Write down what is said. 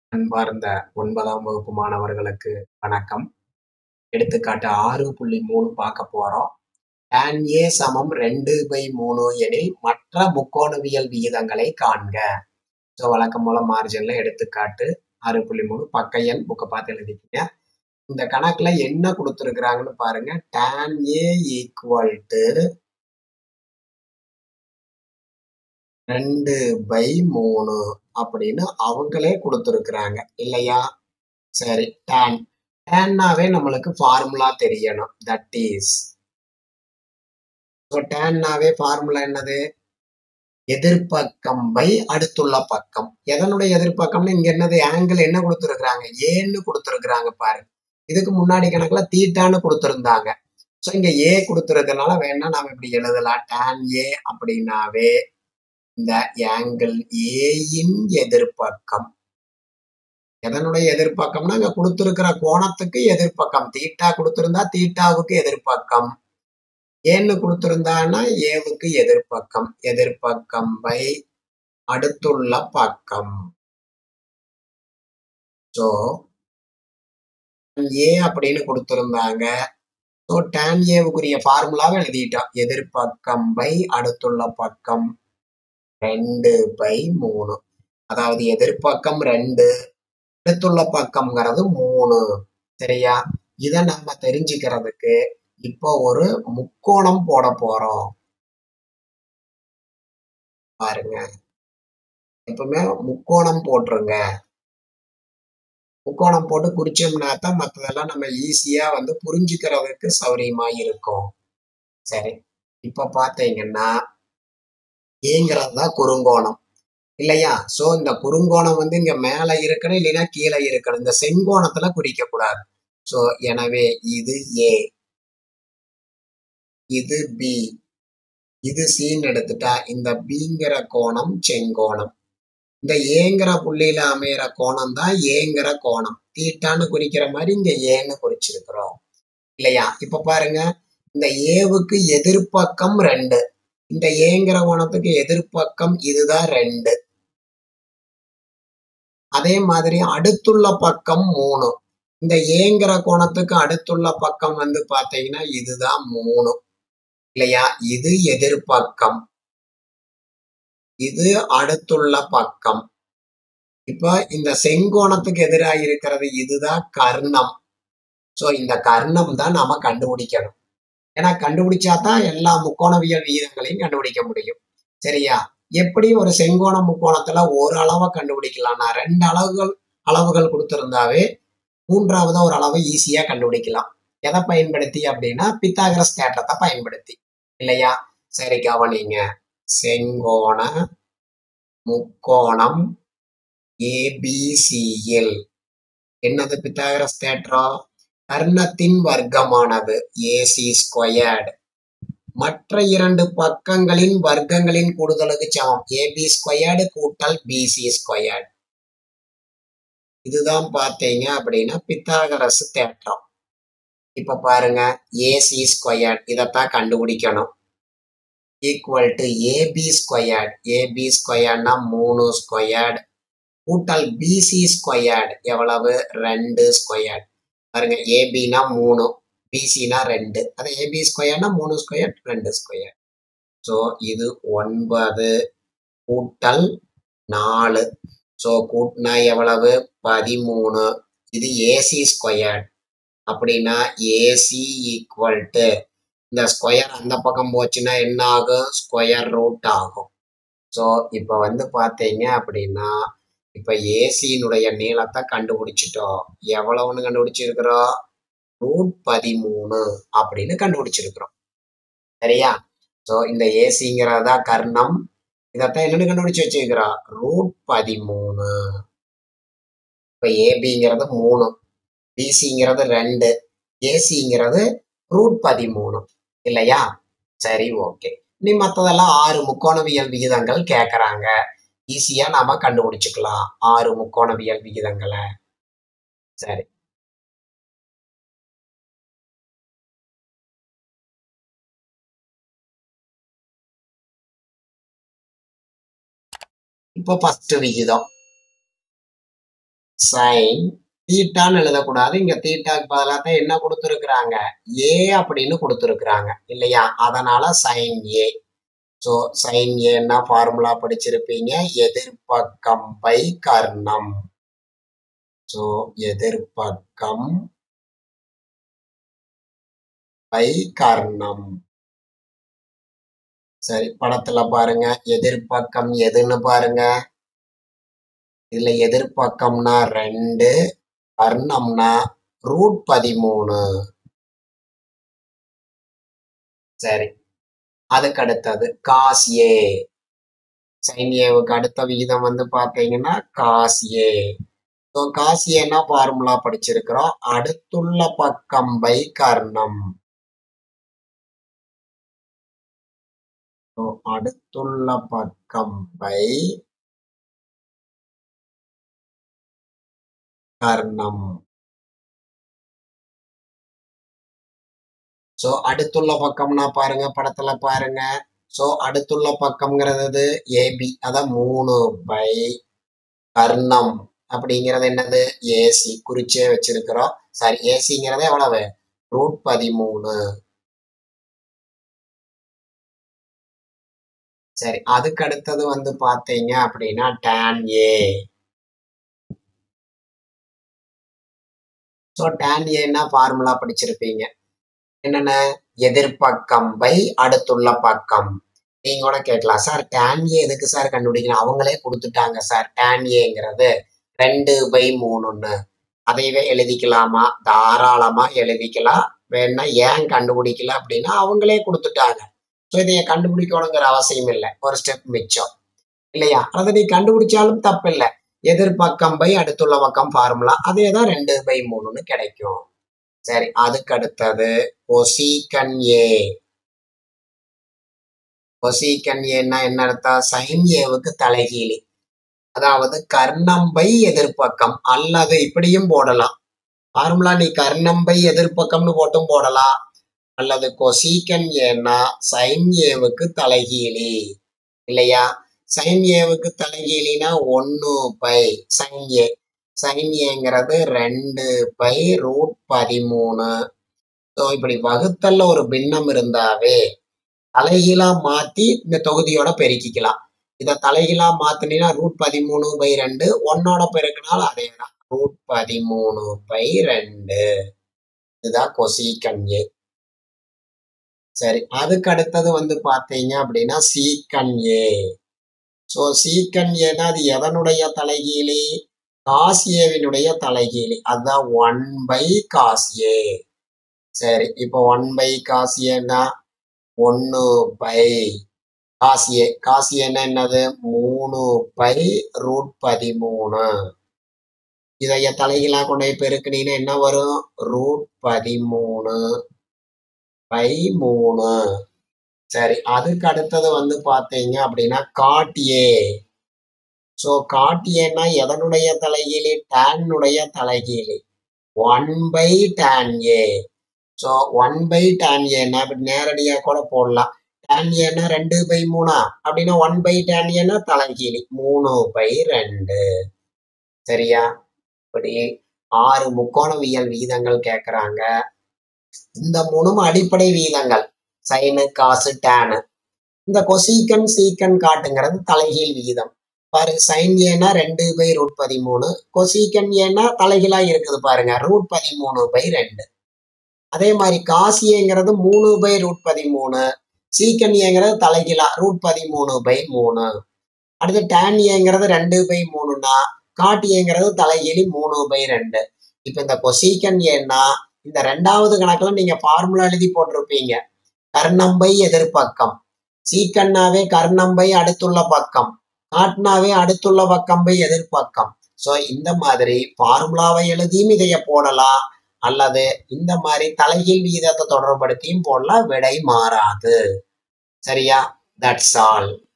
அன்பார்ந்த ஒன்பதாம் வகுப்பு மாணவர்களுக்கு வணக்கம் எடுத்துக்காட்டு ஆறு புள்ளி மூணு பார்க்க போறோம் tan ஏ சமம் ரெண்டு பை மூணு எனில் மற்ற முக்கோணவியல் விகிதங்களை காண்க ஸோ வழக்கம் போல மார்ஜின்ல எடுத்துக்காட்டு ஆறு புள்ளி மூணு பக்க எண் புக்கை பார்த்து எழுதிக்கங்க இந்த கணக்குல என்ன கொடுத்துருக்குறாங்கன்னு பாருங்க tan ஏ ஈக்குவல் டு ரெண்டு பை மூணு அப்படின்னு அவங்களே கொடுத்துருக்குறாங்க இல்லையா சரி டேன் டேன்னாவே நம்மளுக்கு ஃபார்முலா தெரியணும் தட் இஸ் ஸோ டேன்னாவே ஃபார்முலா என்னது எதிர்பக்கம் பை அடுத்துள்ள பக்கம் எதனுடைய எதிர்பக்கம்னு இங்க என்னது ஆங்கிள் என்ன கொடுத்துருக்குறாங்க ஏன்னு கொடுத்துருக்குறாங்க பாரு இதுக்கு முன்னாடி கணக்குல தீட்டான்னு கொடுத்துருந்தாங்க ஸோ இங்க ஏ கொடுத்துருக்கனால வேணா நாம இப்படி எழுதலாம் டேன் ஏ அப்படின்னாவே இந்த ஆங்கிள் ஏயின் எதிர்பக்கம் எதனுடைய எதிர்பக்கம்னா இங்க கொடுத்திருக்கிற கோணத்துக்கு எதிர்பக்கம் தீட்டா கொடுத்திருந்தா தீட்டாவுக்கு எதிர்பக்கம் ஏன்னு கொடுத்திருந்தான்னா ஏவுக்கு எதிர்பக்கம் எதிர்பக்கம் பை அடுத்துள்ள பக்கம் ஸோ ஏ அப்படின்னு கொடுத்திருந்தாங்க ஸோ டேன் ஏவுக்குரிய ஃபார்முலாவை எழுதிட்டோம் எதிர்பக்கம் பை அடுத்துள்ள பக்கம் ரெண்டு பை மூணு அதாவது எதிர்பக்கம் ரெண்டு அடுத்துள்ள பக்கம்ங்கிறது மூணு சரியா இதை நம்ம தெரிஞ்சுக்கிறதுக்கு இப்போ ஒரு முக்கோணம் போட போறோம் பாருங்க எப்பவுமே முக்கோணம் போட்டுருங்க முக்கோணம் போட்டு குறிச்சோம்னா தான் மற்றதெல்லாம் நம்ம ஈஸியா வந்து புரிஞ்சுக்கிறதுக்கு சௌரியமா இருக்கும் சரி இப்ப பாத்தீங்கன்னா ஏங்கிறது தான் குறுங்கோணம் இல்லையா சோ இந்த குறுங்கோணம் வந்து இங்க மேல இருக்கணும் இல்லைன்னா கீழே இருக்கணும் இந்த செங்கோணத்துல குறிக்க கூடாது சோ எனவே இது ஏ இது பி இது சின்னு எடுத்துட்டா இந்த பிங்கிற கோணம் செங்கோணம் இந்த ஏங்கிற புள்ளியில அமையிற கோணம் தான் ஏங்கிற கோணம் தீட்டான்னு குறிக்கிற மாதிரி இங்க ஏன்னு குறிச்சிருக்கிறோம் இல்லையா இப்ப பாருங்க இந்த ஏவுக்கு எதிர்ப்பக்கம் ரெண்டு இந்த ஏங்கிற கோணத்துக்கு எதிர்ப்பக்கம் இதுதான் ரெண்டு அதே மாதிரி அடுத்துள்ள பக்கம் மூணு இந்த ஏங்கிற கோணத்துக்கு அடுத்துள்ள பக்கம் வந்து பாத்தீங்கன்னா இதுதான் மூணு இல்லையா இது எதிர்பக்கம் இது அடுத்துள்ள பக்கம் இப்ப இந்த செங்கோணத்துக்கு எதிராக இருக்கிறது இதுதான் கர்ணம் சோ இந்த கர்ணம் தான் நாம கண்டுபிடிக்கணும் ஏன்னா கண்டுபிடிச்சா தான் எல்லா முக்கோணவியல் விகிதங்களையும் கண்டுபிடிக்க முடியும் சரியா எப்படி ஒரு செங்கோண முக்கோணத்துல ஒரு அளவை கண்டுபிடிக்கலாம்னா ரெண்டு அளவுகள் அளவுகள் கொடுத்திருந்தாவே மூன்றாவது ஒரு அளவை ஈஸியா கண்டுபிடிக்கலாம் எதை பயன்படுத்தி அப்படின்னா பித்தாகரஸ் தேற்றத்தை பயன்படுத்தி இல்லையா சரி கவனிங்க செங்கோண முக்கோணம் ஏபிசியில் என்னது பித்தாகரஸ் தேற்றம் கர்ணத்தின் வர்க்கமானது ஏசி ஸ்கொயர்டு மற்ற இரண்டு பக்கங்களின் வர்க்கங்களின் கூடுதலுக்கு சமம் ஏபி ஸ்கொயர்டு கூட்டல் பிசி ஸ்கொயர்டு இதுதான் பார்த்தீங்க அப்படின்னா பித்தாகரஸ் தேற்றம் இப்ப பாருங்க ஏசி ஸ்கொயர்ட் இதைத்தான் கண்டுபிடிக்கணும் equal to AB squared AB ஸ்கொயர்ட்னா மூணு ஸ்கொயர்ட் கூட்டல் பிசி ஸ்கொயர்ட் எவ்வளவு ரெண்டு ஸ்கொயர்ட் பாருங்க ஏபினா மூணு பிசினா ரெண்டு அது ஏபி ஸ்கொயர்னா மூணு ஸ்கொயர் ரெண்டு ஸ்கொயர் ஸோ இது ஒன்பது கூட்டல் நாலு ஸோ கூட்டினா எவ்வளவு பதிமூணு இது ஏசி ஸ்கொயர் அப்படின்னா ஏசி ஈக்குவல் டு இந்த ஸ்கொயர் அந்த பக்கம் போச்சுன்னா என்ன ஆகும் ஸ்கொயர் ரூட் ஆகும் ஸோ இப்போ வந்து பார்த்தீங்க அப்படின்னா இப்போ ஏசியினுடைய நீளத்தை கண்டுபிடிச்சிட்டோம் எவ்வளவுன்னு கண்டுபிடிச்சிருக்கிறோம் ரூட் பதிமூணு அப்படின்னு கண்டுபிடிச்சிருக்கிறோம் சரியா ஸோ இந்த ஏசிங்கிறதா கர்ணம் இதைத்தான் என்னன்னு கண்டுபிடிச்சு வச்சிருக்கிறோம் ரூட் பதிமூணு இப்போ ஏபிங்கிறது மூணு பிசிங்கிறது ரெண்டு ஏசிங்கிறது ரூட் பதிமூணு இல்லையா சரி ஓகே நீ மற்றதெல்லாம் ஆறு முக்கோணவியல் விகிதங்கள் கேட்குறாங்க ஈஸியா நாம கண்டுபிடிச்சுக்கலாம் ஆறு முக்கோணவியல் விகிதங்களை சரி இப்போ ஃபர்ஸ்ட் விகிதம் சைன் தீட்டான்னு எழுதக்கூடாது இங்க தீட்டாக்கு பதிலாக தான் என்ன கொடுத்துருக்குறாங்க ஏ அப்படின்னு கொடுத்துருக்குறாங்க இல்லையா அதனால சைன் ஏ ஸோ சைன் ஏன்னா ஃபார்முலா படிச்சிருப்பீங்க எதிர்பக்கம் பை கர்ணம் ஸோ எதிர்பக்கம் பை கர்ணம் சரி படத்துல பாருங்க எதிர்பக்கம் எதுன்னு பாருங்க இதுல எதிர்பக்கம்னா ரெண்டு கர்ணம்னா ரூட் பதிமூணு சரி அதுக்கு அடுத்தது காஸ் ஏ சைன் ஏவுக்கு அடுத்த விகிதம் வந்து பாத்தீங்கன்னா காஸ் ஏ ஸோ காஸ் ஏன்னா ஃபார்முலா படிச்சிருக்கிறோம் அடுத்துள்ள பக்கம் பை கர்ணம் ஸோ அடுத்துள்ள பக்கம் பை கர்ணம் ஸோ அடுத்துள்ள பக்கம்னா பாருங்க படத்துல பாருங்க ஸோ அடுத்துள்ள பக்கம்ங்கிறது ஏபி அதான் மூணு பை கர்ணம் அப்படிங்கிறது என்னது ஏசி குறிச்சே வச்சிருக்கிறோம் சாரி ஏசிங்கிறது எவ்வளவு ரூட் பதிமூணு சரி அதுக்கு அடுத்தது வந்து பாத்தீங்க அப்படின்னா டேன் ஏ ஸோ டேன் ஏன்னா ஃபார்முலா படிச்சிருப்பீங்க என்னென்ன எதிர்பக்கம் பை அடுத்துள்ள பக்கம் நீங்க கூட கேட்கலாம் சார் டேன் ஏ எதுக்கு சார் கண்டுபிடிக்கணும் அவங்களே கொடுத்துட்டாங்க சார் டேன் ஏங்கிறது ரெண்டு பை மூணுன்னு அதையவே எழுதிக்கலாமா தாராளமா எழுதிக்கலாம் வேணா ஏன் கண்டுபிடிக்கல அப்படின்னா அவங்களே கொடுத்துட்டாங்க ஸோ இதைய கண்டுபிடிக்கணுங்கிற அவசியம் இல்லை ஒரு ஸ்டெப் மிச்சம் இல்லையா அதை நீ கண்டுபிடிச்சாலும் தப்பு இல்லை எதிர்பக்கம் பை அடுத்துள்ள பக்கம் ஃபார்முலா அதே தான் ரெண்டு பை மூணுன்னு கிடைக்கும் சரி அதுக்கு அடுத்தது கொசிகன் ஏ கொசிகன் ஏன்னா என்ன அர்த்தம் சைன் ஏவுக்கு தலைகீழி அதாவது கர்ணம்பை எதிர்பக்கம் அல்லது இப்படியும் போடலாம் ஃபார்முலா நீ கர்ணம்பை எதிர்பக்கம்னு போட்டும் போடலாம் அல்லது கொசிகன் ஏன்னா சைன் ஏவுக்கு தலைகீழி இல்லையா சைன் ஏவுக்கு தலைகீழினா ஒன்னு பை சைன் ஏ சைன் ஏங்கிறது ரெண்டு பை ரூட் பதிமூணு ஸோ இப்படி வகுத்தல்ல ஒரு பின்னம் இருந்தாவே தலைகீழா மாத்தி இந்த தொகுதியோட பெருக்கிக்கலாம் இதை தலைகீழா மாத்தினா ரூட் பதிமூணு பை ரெண்டு ஒன்னோட பெருக்கினால அதே தான் ரூட் பதிமூணு பை ரெண்டு இதுதான் கொசிகன் ஏ சரி அதுக்கு அடுத்தது வந்து பாத்தீங்க அப்படின்னா சீக்கன் ஏ ஸோ சீக்கன் ஏன்னா அது எதனுடைய தலைகீழி காஸ் ஏவினுடைய தலைகீழி அதுதான் ஒன் பை காஸ் ஏ சரி இப்போ ஒன் பை காஸ் ஏன்னா ஒன்று பை காஸ் ஏ காஸ் ஏன்னா என்னது மூணு பை ரூட் பதிமூணு இதைய தலைகீழா கொண்டு போய் பெருக்கினீங்கன்னா என்ன வரும் ரூட் பதிமூணு பை மூணு சரி அதுக்கு அடுத்தது வந்து பார்த்தீங்க அப்படின்னா காட்டியே ஸோ காட்டியேன்னா எதனுடைய தலைகீழி டேனுடைய தலைகீழி one by tan A so one by tan ஏன்னா இப்படி நேரடியாக கூட போடலாம் டேன் ஏன்னா ரெண்டு பை மூணா அப்படின்னா ஒன் பை டேன் ஏன்னா தலைகீழி மூணு பை ரெண்டு சரியா இப்படி ஆறு முக்கோணவியல் வீதங்கள் கேட்குறாங்க இந்த மூணும் அடிப்படை வீதங்கள் சைனு காசு டேனு இந்த கொசீக்கன் சீக்கன் காட்டுங்கிறது தலைகீழ் விகிதம் பாரு சைன் ஏனா ரெண்டு பை ரூட் பதிமூணு கொசீக்கன் ஏனா தலைகீழா இருக்குது பாருங்க ரூட் பதிமூணு பை ரெண்டு அதே மாதிரி காசியங்கிறது மூணு பை ரூட் பதிமூணு சீக்கன் ஏங்கிறது தலைகீழா ரூட் பதிமூணு பை மூணு அடுத்து டேன் ஏங்கிறது ரெண்டு பை மூணுனா காட்டு ஏங்கிறது தலைகீழி மூணு பை ரெண்டு இப்ப இந்த கொசீக்கன் ஏன்னா இந்த ரெண்டாவது கணக்குல நீங்க ஃபார்முலா எழுதி போட்டிருப்பீங்க கர்ணம்பை எதிர்பக்கம் சீக்கண்ணாவே கர்ணம்பை அடுத்துள்ள பக்கம் காட்னாவே அடுத்துள்ள பக்கம் பை எதிர்பக்கம் ஸோ இந்த மாதிரி ஃபார்முலாவை எழுதியும் இதைய போடலாம் அல்லது இந்த மாதிரி தலைகீழ் விகிதத்தை தொடர்படுத்தியும் போடலாம் விடை மாறாது சரியா தட்ஸ் ஆல்